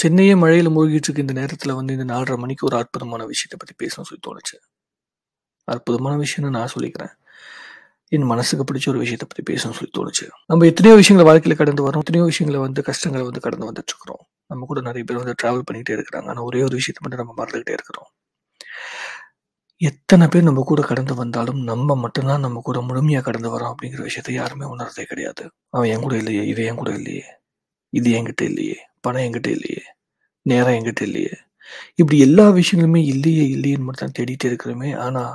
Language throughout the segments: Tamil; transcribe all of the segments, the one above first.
சென்னையே மழையில மூழ்கிட்டு இருக்க இந்த நேரத்துல வந்து இந்த 4:30 மணிக்கு ஒரு அற்புதமான விஷயத்த பத்தி பேசணும்னு சொல்லி தோணுச்சு. அற்புதமான விஷயம்னு நான் சொல்லிக்கிறேன். என் மனசுக்கு பிடிச்ச ஒரு விஷயத்த பத்தி பேசணும்னு சொல்லி தோணுச்சு. நம்ம எத்தனையோ விஷயங்கள வாழ்க்கையில கடந்து வரோம். எத்தனையோ விஷயங்கள வந்து கஷ்டங்கள வந்து கடந்து வந்துட்டு இருக்கிறோம். நம்ம கூட நெறைய பேர் வந்து டிராவல் பண்ணிட்டே இருக்கிறாங்க. ஆனா ஒரே ஒரு விஷயத்த மட்டும் நம்ம மறந்துகிட்டே இருக்கிறோம். எத்தன பேர் நம்ம கூட கடந்து வந்தாலும், நம்ம மட்டும் தான் நம்ம கூட முழுமையா கடந்து வரோம் அப்படிங்கிற விஷயத்த யாருமே உணர்றதே கிடையாது. அவன் என் கூட இல்லையே, இவன் என் கூட இல்லையே, இது என்கிட்ட இல்லையே, பணம் என்கிட்ட இல்லையே, நேரம் என்கிட்ட இல்லையே. இப்படி எல்லா விஷயங்களுமே இல்லையே, இல்லையேன்னு மட்டும் தான் தேடிட்டே இருக்கிறோமே. ஆனா,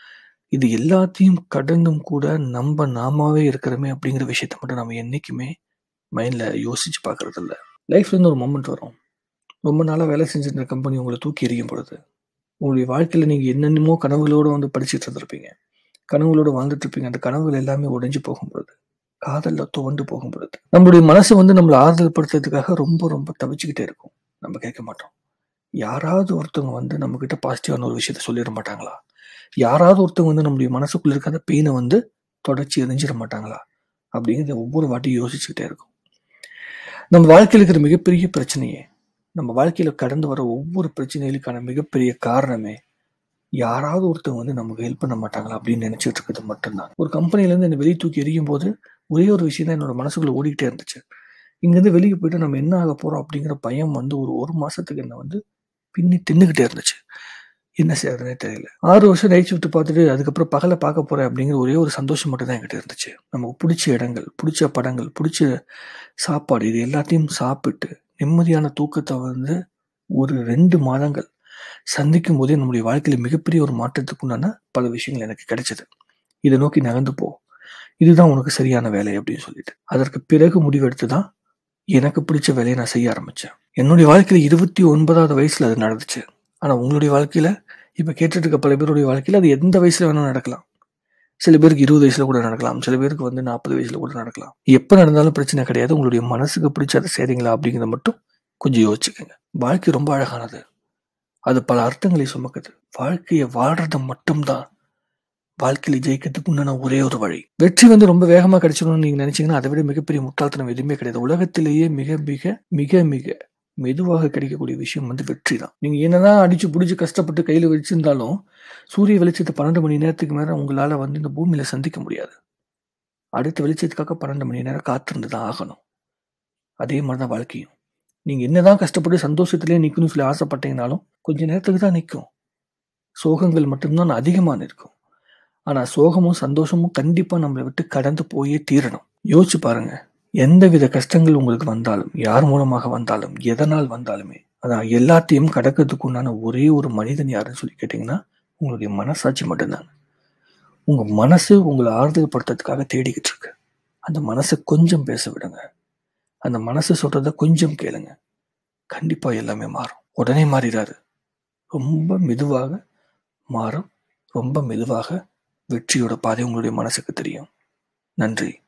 இது எல்லாத்தையும் கடந்தும் கூட நம்ப நாமாவே இருக்கிறோமே அப்படிங்கிற விஷயத்த மட்டும் நம்ம என்னைக்குமே மைண்ட்ல யோசிச்சு பார்க்கறது இல்ல. லைஃப்ல இருந்து ஒரு மொமெண்ட் வரும். ரொம்ப நாளா வேலை செஞ்சுட்டு இருந்த கம்பெனி உங்கள தூக்கி எறியும் பொழுது, உங்களுடைய வாழ்க்கையில நீங்க என்னென்னமோ கனவுகளோட வந்து படிச்சுட்டு இருந்திருப்பீங்க. கனவுகளோட வாழ்ந்துட்டு இருப்பீங்க. அந்த கனவுகள் எல்லாமே உடைஞ்சு போகும் பொழுது, காதல்ல துவண்டு போகும் பொழுது, நம்மளுடைய மனசு வந்து நம்மள ஆறுதல் படுத்துறதுக்காக ரொம்ப ரொம்ப தவிச்சுக்கிட்டே இருக்கும். நம்ம கேட்க மாட்டோம். யாராவது ஒருத்தவங்க வந்து நம்மகிட்ட பாசிட்டிவான ஒரு விஷயத்த சொல்லிற மாட்டாங்களா? யாராவது ஒருத்தவங்க வந்து நம்முடைய மனசுக்குள்ள இருக்க அந்த பெயின வந்து தொடச்சு எரிஞ்சிட மாட்டாங்களா? அப்படிங்கிறத ஒவ்வொரு வாட்டியும் யோசிச்சுக்கிட்டே இருக்கும். நம்ம வாழ்க்கையில இருக்கிற மிகப்பெரிய பிரச்சனையே, நம்ம வாழ்க்கையில கடந்து வர ஒவ்வொரு பிரச்சனைகளுக்கான மிகப்பெரிய காரணமே, யாராவது ஒருத்தவங்க வந்து நமக்கு ஹெல்ப் பண்ண மாட்டாங்களா அப்படின்னு நினைச்சுட்டு இருக்கிறது மட்டும்தான். ஒரு கம்பெனில இருந்து என்ன வெளிய தூக்கி எறியும்போது, ஒரே ஒரு விஷயம் தான் என்னோட மனசுக்குள்ள ஓடிக்கிட்டே இருந்துச்சு. இங்கேருந்து வெளிய போயிட்டு நம்ம என்ன ஆக போறோம் அப்படிங்கிற பயம் வந்து ஒரு 1 மாசத்துக்கு என்ன வந்து பின்னி தின்னுகிட்டே இருந்துச்சு. என்ன செய்றதுன்னே தெரியல. 6 வருஷம் நைட் ஷிஃப்ட் பார்த்துட்டு அதுக்கப்புறம் பகல பார்க்க போறேன் அப்படிங்கிற ஒரே ஒரு சந்தோஷம் மட்டும் தான் என்கிட்ட இருந்துச்சு. நமக்கு புடிச்ச இடங்கள், புடிச்ச படங்கள், புடிச்ச சாப்பாடு இது எல்லாத்தையும் சாப்பிட்டு நிம்மதியான தூக்கத்த வந்து ஒரு 2 மாதங்கள் சந்திக்கும் போதே நம்முடைய வாழ்க்கையில மிகப்பெரிய ஒரு மாற்றத்துக்கு உண்டான பல விஷயங்கள் எனக்கு கிடைச்சது. இத நோக்கி நகர்ந்து போ. இதுதான் உனக்கு சரியான வேலை அப்படின்னு சொல்லிட்டு. அதற்கு பிறகு முடிவெடுத்து தான் எனக்கு பிடிச்ச வேலைய நான் செய்ய ஆரம்பிச்சேன். என்னுடைய வாழ்க்கையில 29வது வயசுல அது நடந்துச்சு. ஆனா உங்களுடைய வாழ்க்கையில இப்ப கேட்டுட்டு இருக்க பல பேருடைய வாழ்க்கையில அது எந்த வயசுல வேணாலும் நடக்கலாம். சில பேருக்கு 20 வயசுல கூட நடக்கலாம். சில பேருக்கு வந்து 40 வயசுல கூட நடக்கலாம். எப்ப நடந்தாலும் பிரச்சனை கிடையாது. உங்களுடைய மனசுக்கு பிடிச்சத செய்றீங்களா அப்படிங்கிறத மட்டும் கொஞ்சம் யோசிச்சுக்கங்க. வாழ்க்கை ரொம்ப அழகானது. அது பல அர்த்தங்களை சுமக்குது. வாழ்க்கைய வாழ்றது மட்டும் தான் வாழ்க்கையில ஜெயிக்கிறதுக்கு உண்டான ஒரே ஒரு வழி. வெற்றி வந்து ரொம்ப வேகமா கிடைச்சிடும்னு நீங்க நினைச்சீங்கன்னா, அதை விட மிகப்பெரிய முட்டாள்தனம் எதுவுமே கிடையாது. உலகத்திலேயே மிக மிக மிக மிக மெதுவாக கிடைக்கக்கூடிய விஷயம் வந்து வெற்றி தான். நீங்க என்னதான் அடிச்சு புடிச்சு கஷ்டப்பட்டு கையில வச்சிருந்தாலும், சூரிய வெளிச்சத்த 12 மணி நேரத்துக்கு மேல உங்களால வந்து இந்த பூமியில சந்திக்க முடியாது. அடுத்த வெளிச்சத்துக்காக 12 மணி நேரம் காத்திருந்து தான் ஆகணும். அதே மாரி தான் வாழ்க்கையும். நீங்க என்னதான் கஷ்டப்பட்டு சந்தோஷத்திலேயே நிக்கணும்னு சொல்லி ஆசைப்பட்டீங்கனாலும், கொஞ்ச நேரத்துக்கு தான் நிக்கும். சோகங்கள் மட்டும் தான் அதிகமா நிற்கும். ஆனா சோகமும், சந்தோஷமும் கண்டிப்பா நம்மள விட்டு கடந்து போயே தீரணும். யோசிச்சு பாருங்க. எந்தவித கஷ்டங்கள் உங்களுக்கு வந்தாலும், யார் மூலமாக வந்தாலும், எதனால் வந்தாலுமே, அதான் எல்லாத்தையும் கடக்கிறதுக்கு உண்டான ஒரே ஒரு மனிதன் யாருன்னு சொல்லி கேட்டீங்கன்னா, உங்களுடைய மனசாட்சி மட்டும்தாங்க. உங்க மனசு உங்கள ஆறுதல் படுத்துறதுக்காக தேடிக்கிட்டு இருக்கு. அந்த மனச கொஞ்சம் பேச விடுங்க. அந்த மனசு சொல்றத கொஞ்சம் கேளுங்க. கண்டிப்பா எல்லாமே மாறும். உடனே மாறிடாது. ரொம்ப மெதுவாக மாறும். ரொம்ப மெதுவாக வெற்றியோட பாதை உங்களுடைய மனசுக்கு தெரியும். நன்றி.